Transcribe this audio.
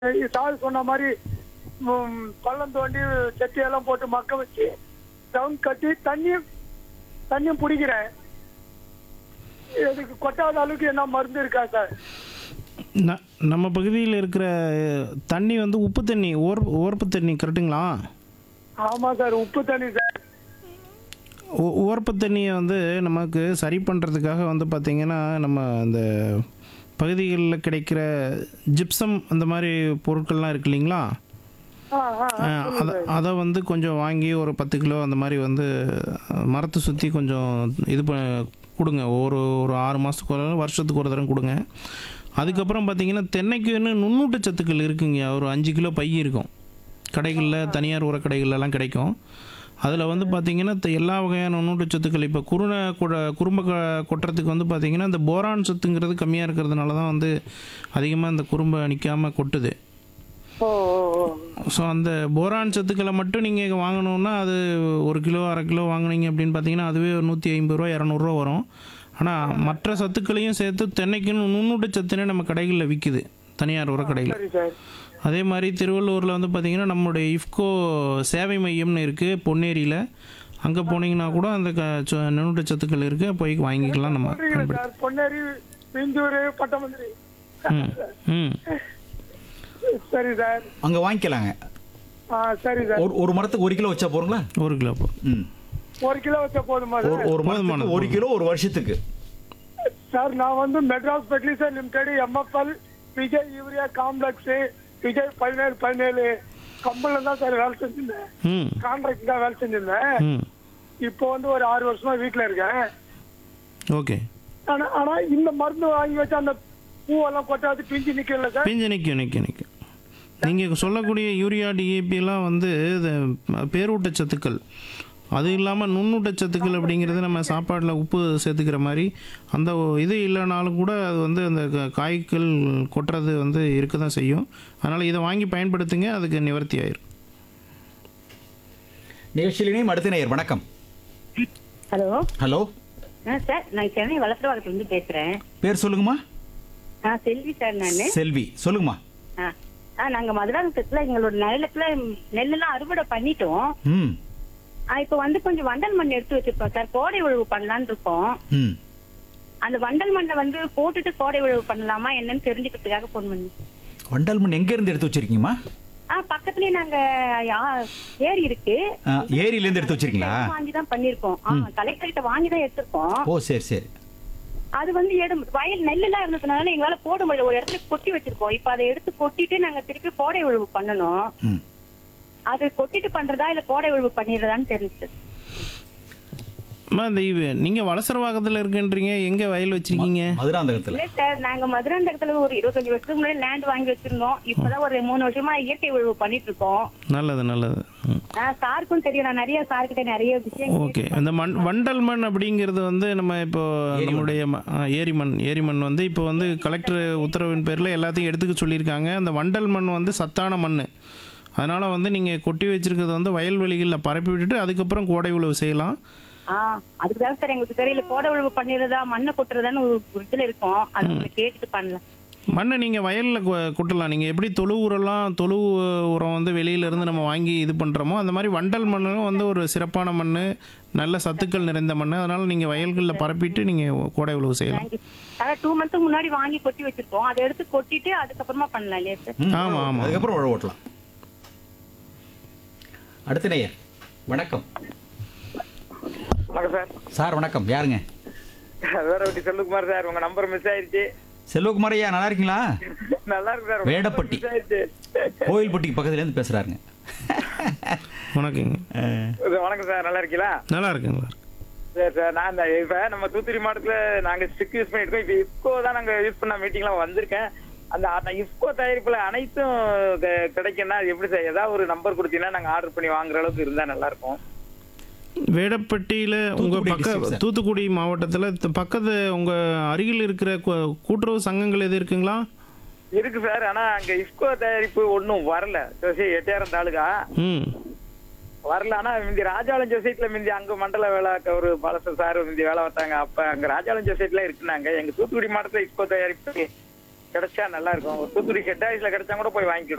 Sir சொன்ன மாதிரி ம், பள்ளம் தோண்டி செட்டியெல்லாம் போட்டு மக்க வச்சு டவுன் கட்டி தண்ணியும் தண்ணியும் பிடிக்கிறேன் இதுக்கு கொட்டாத அளவுக்கு என்ன மருந்து இருக்கா சார் ந- நம்ம பகுதியில் இருக்கிற தண்ணி வந்து உப்பு தண்ணி ஓர் ஓர்ப்பு தண்ணி கரெக்டுங்களா ஆமா சார் உப்பு தண்ணி சார் ஓ- ஓர்ப்பு தண்ணியை வந்து நமக்கு சரி பண்ணுறதுக்காக வந்து பார்த்திங்கன்னா நம்ம இந்த பகுதிகளில் கிடைக்கிற ஜிப்சம் அந்த மாதிரி பொருட்கள்லாம் இருக்கு இல்லைங்களா ஆ ஆ ஆ, அஹ், அதை அதை வந்து கொஞ்சம் வாங்கி ஒரு பத்து கிலோ அந்த மாதிரி வந்து அஹ், மரத்தை சுற்றி கொஞ்சம் இது ப கொடுங்க ஒரு ஒரு ஆறு மாதத்துக்கு ஒரு தடவை, வருஷத்துக்கு ஒரு தடவை கொடுங்க அதுக்கப்புறம் பார்த்தீங்கன்னா தென்னைக்குன்னு நுண்ணூட்ட சத்துக்கள் இருக்குங்க ஒரு அஞ்சு கிலோ பை இருக்கும் கடைகளில் தனியார் உரக்கடைகள்லாம் கிடைக்கும் அதில் வந்து பார்த்தீங்கன்னா த- எல்லா வகையான நுண்ணூட்ட சத்துக்கள் இப்போ குருணை கொட குறும்ப க கொட்டுறதுக்கு வந்து பார்த்தீங்கன்னா இந்த போரான் சத்துங்கிறது கம்மியாக இருக்கிறதுனால தான் வந்து அதிகமாக இந்த குறும்பை நிற்காமல் கொட்டுது ஓ ஓ ஓ ஸோ அந்த போரான் சத்துக்களை மட்டும் நீங்கள் வாங்கணுன்னா அது ஒரு கிலோ அரை கிலோ வாங்குனீங்க அப்படின்னு பார்த்தீங்கன்னா அதுவே ஒரு நூற்றி ஐம்பது ரூபா இரநூறுவா வரும் ஆனால் மற்ற சத்துக்களையும் சேர்த்து தென்னைக்குன்னு நுண்ணூட்ட சத்துனே நம்ம கடைகளில் விற்குது தனியார் உரக்கடையில் சரி சார் அதே மாதிரி திருவள்ளூரில் வந்து பார்த்திங்கன்னா நம்மளுடைய இஃப்கோ சேவை மையம்னு இருக்குது பொன்னேரியில் அங்கே போனீங்கன்னா கூட அந்த க ச- நுண்ணூட்ட சத்துக்கள் இருக்குது போய் வாங்கிக்கலாம் நம்ம சொல்றீங்க சார் பொன்னேரி பிஞ்சூர் பட்டமந்திரி ம் ம் சரி சார் அங்க வாங்கிக்கலாங்க ஆ சரி சார் ஒரு ஒரு மரத்துக்கு ஒரு கிலோ வச்சா போறீங்களா ஒரு கிலோ போ ம் ஒரு கிலோ வச்சா போதுமா ஒரு சார் ஒரு மரத்துக்கு ஒரு கிலோ ஒரு வருஷத்துக்கு சார் நான் வந்து Madras fertiliser limited MFL Vijay urea complex Vijay பதினேழு பதினேழு கம்பெனில தான் சார் வேலை செஞ்சிருந்தேன் ம் கான்ட்ராக்ட் தான் வேலை செஞ்சிருந்தேன் ம் இப்போ வந்து ஒரு ஆறு வருஷமா வீட்டுல இருக்கேன் ஓகே ஆனா ஆனா இந்த மருந்து வாங்கி வச்சா அந்த பூவெல்லாம் கொட்டாது பிஞ்சு நிக்கல சார் பிஞ்சு நிற்கும் நிற்கும் நிற்கும் நீங்கள் சொல்லக்கூடிய யூரியா டிஏபி எல்லாம் வந்து இது பேரூட்டச்சத்துக்கள் அது இல்லாமல் நுண்ணூட்டச்சத்துக்கள் அப்படிங்கிறது நம்ம சாப்பாட்டில் உப்பு சேர்த்துக்கிற மாதிரி அந்த ஒ- இது இல்லைனாலும் கூட அது வந்து அந்த க- காய்கள் கொட்டுறது வந்து இருக்க தான் செய்யும் அதனால் இதை வாங்கி பயன்படுத்துங்க அதுக்கு நிவர்த்தி ஆயிரும் நிகழ்ச்சியிலேயும் அடுத்த நேயர் வணக்கம் ஹலோ ஹலோ ஆ சார் நான் சென்னை வளசரவாக்கத்துல இருந்து பேசுறேன் பேர் சொல்லுங்கம்மா ஆ செல்வி சார் நானு செல்வி சொல்லுங்கம்மா ஆ ஆ நாங்க மதுராந்தகத்துல எங்களோட நிலத்துல நெல்லெல்லாம் அறுவடை பண்ணிட்டோம் ம் ஆ இப்போ வந்து கொஞ்சம் வண்டல் மண் எடுத்து வச்சிருக்கோம் சார் கோடை உழவு பண்ணலாம்னு இருக்கோம் ம் அந்த வண்டல் மண்ணை வந்து போட்டுட்டு கோடை உழவு பண்ணலாமா என்னன்னு தெரிஞ்சுக்கிறதுக்காக ஃபோன் பண்ணி வண்டால் மண் எங்க இருந்து எடுத்து வச்சிருக்கீங்கம்மா ஆ பக்கத்துலயே நாங்க யா- ஏரி இருக்கு ஆ, ஏரியில இருந்து எடுத்து வச்சிருக்கீங்களா வாங்கி தான் பண்ணிருக்கோம் ஆ கலெக்டர் கிட்ட வாங்கி தான் எடுத்திருக்கோம் ஓ சரி சரி அது வந்து எடம் வயல் நெல் எல்லாம் இருந்ததுனால எங்களால போட முடியல ஒரு இடத்துல கொட்டி வச்சிருக்கோம் இப்ப அதை எடுத்து கொட்டிட்டு நாங்க திருப்பி கோடை உழவு பண்ணணும் ம் அது கொட்டிட்டு பண்றதா இல்ல கோடை உழவு பண்ணிடுறதான்னு தெரிஞ்சு அம்மா இந்த இவ- நீங்கள் வளசரவாக்கத்தில் இருக்குன்றீங்க எங்கே வயல் வச்சுருக்கீங்க மதுராந்தகத்துல இல்ல சார் நாங்க மதுராந்தகத்துல ஒரு இருபத்தஞ்சு வருஷத்துக்கு முன்னாடி லேண்ட் வாங்கி வச்சிருந்தோம் இப்பதான் ஒரு மூணு வருஷமா இயற்கை உழவு பண்ணிட்டு இருக்கோம் நல்லது நல்லது ம் ஆஹ் சாருக்கும் தெரியும் நான் நிறைய சார்கிட்ட நிறைய விஷயம் ஓகே இந்த மண் வண்டல் மண் அப்படிங்கிறது வந்து நம்ம இப்போ நம்மளுடைய ம- ஆ, ஏரி மண் ஏரி மண் வந்து இப்போ வந்து கலெக்டர் உத்தரவின் பேரில் எல்லாத்தையும் எடுத்துக்க சொல்லியிருக்காங்க அந்த வண்டல் மண் வந்து சத்தான மண் அதனால் வந்து நீங்கள் கொட்டி வச்சிருக்கிறது வந்து வயல்வெளிகளில் பரப்பி விட்டுட்டு அதுக்கப்புறம் கோடை உழவு செய்யலாம் ஆஹ் அதுக்குதான் சார் எங்களுக்கு தெரியல கோடை உழவு பண்ணிடுறதா மண்ணை கொட்டுறதான்னு ஒரு ஒரு இதுல இருக்கோம் அது உங்களுக்கு கேட்டுட்டு பண்ணலாம் மண்ணை நீங்கள் வயலில் கொட்டலாம் நீங்கள் எப்படி தொழு உரம்லாம் தொழு உரம் வந்து வெளியிலேருந்து நம்ம வாங்கி இது பண்ணுறோமோ அந்த மாதிரி வண்டல் மண்ணும் வந்து ஒரு சிறப்பான மண் நல்ல சத்துக்கள் நிறைந்த மண் அதனால் நீங்கள் வயல்களில் பரப்பிட்டு நீங்கள் கோடை உழவு செய்யலாம் தேங்க்யூ அதான் டூ மந்த்க்கு முன்னாடி வாங்கி கொட்டி வச்சிருக்கோம் அதை எடுத்து கொட்டிட்டு அதுக்கப்புறமா பண்ணலாம் இல்லையா சார் ம், ஆமா, ஆமா. அதுக்கப்புறம் உழவு ஓட்டலாம் அடுத்த நேயர் வணக்கம் வணக்கம் சார் சார் வணக்கம் யாருங்க வேற ஒட்டி செல்லுக்குமார் சார் உங்க நம்பர் மிஸ் ஆயிடுச்சு செல்வகுமார் ஐயா நல்லா இருக்கீங்களா நல்லா இருக்கு சார் வேடப்பட்டி. மிஸ் ஆயிடுச்சு கோயில்பட்டிக்கு பக்கத்துல இருந்து பேசுறாருங்க வணக்கங்க அஹ், வணக்கம் சார் நல்லா இருக்கீங்களா நல்லா இருக்குங்களா சரி சார் நான் இந்த இப்ப நம்ம தூத்துக்குடி மாவட்டத்துல நாங்க ஸ்டிக் யூஸ் பண்ணிட்டு இருக்கோம் இப்ப இப்கோ தான் நாங்க யூஸ் பண்ண மீட்டிங்லாம் வந்திருக்கேன் அந்த அந்த இப்கோ தயாரிப்புல அனைத்தும் க- கிடைக்கும்னா அது எப்படி சார் ஏதாவது ஒரு நம்பர் கொடுத்தீங்கன்னா நாங்க ஆர்டர் பண்ணி வாங்குற அளவுக்கு இருந்தா நல்லா இருக்கும் வேடப்பட்டியில் உங்கள் தூத்துக்குடி பக்க district, sir. தூத்துக்குடி மாவட்டத்தில் பக்கத்து உங்கள் அருகில் இருக்கிற கூ- கூட்டுறவு சங்கங்கள் எது இருக்குங்களா இருக்கு சார் ஆனா அங்க இப்கோ தயாரிப்பு ஒண்ணும் வரல சரி, எட்டாயிரம் தாலுகா ம் வரல ஆனா முந்தி ராஜாளம் சொசைட்டில முந்தி அங்க மண்டல வேலை ஒரு பலச சார் முந்தி வேலை பார்த்தாங்க அப்ப அங்க ராஜாளம் சொசைட்டில இருக்குனாங்க எங்க தூத்துக்குடி மாவட்டத்துல இப்கோ தயாரிப்பு கிடைச்சா நல்லா இருக்கும் ஒரு தூத்துக்குடி ஹெட் ஆஃபீஸ்ல கிடைச்சா கூட போய் வாங்கிக்கிடுவோம்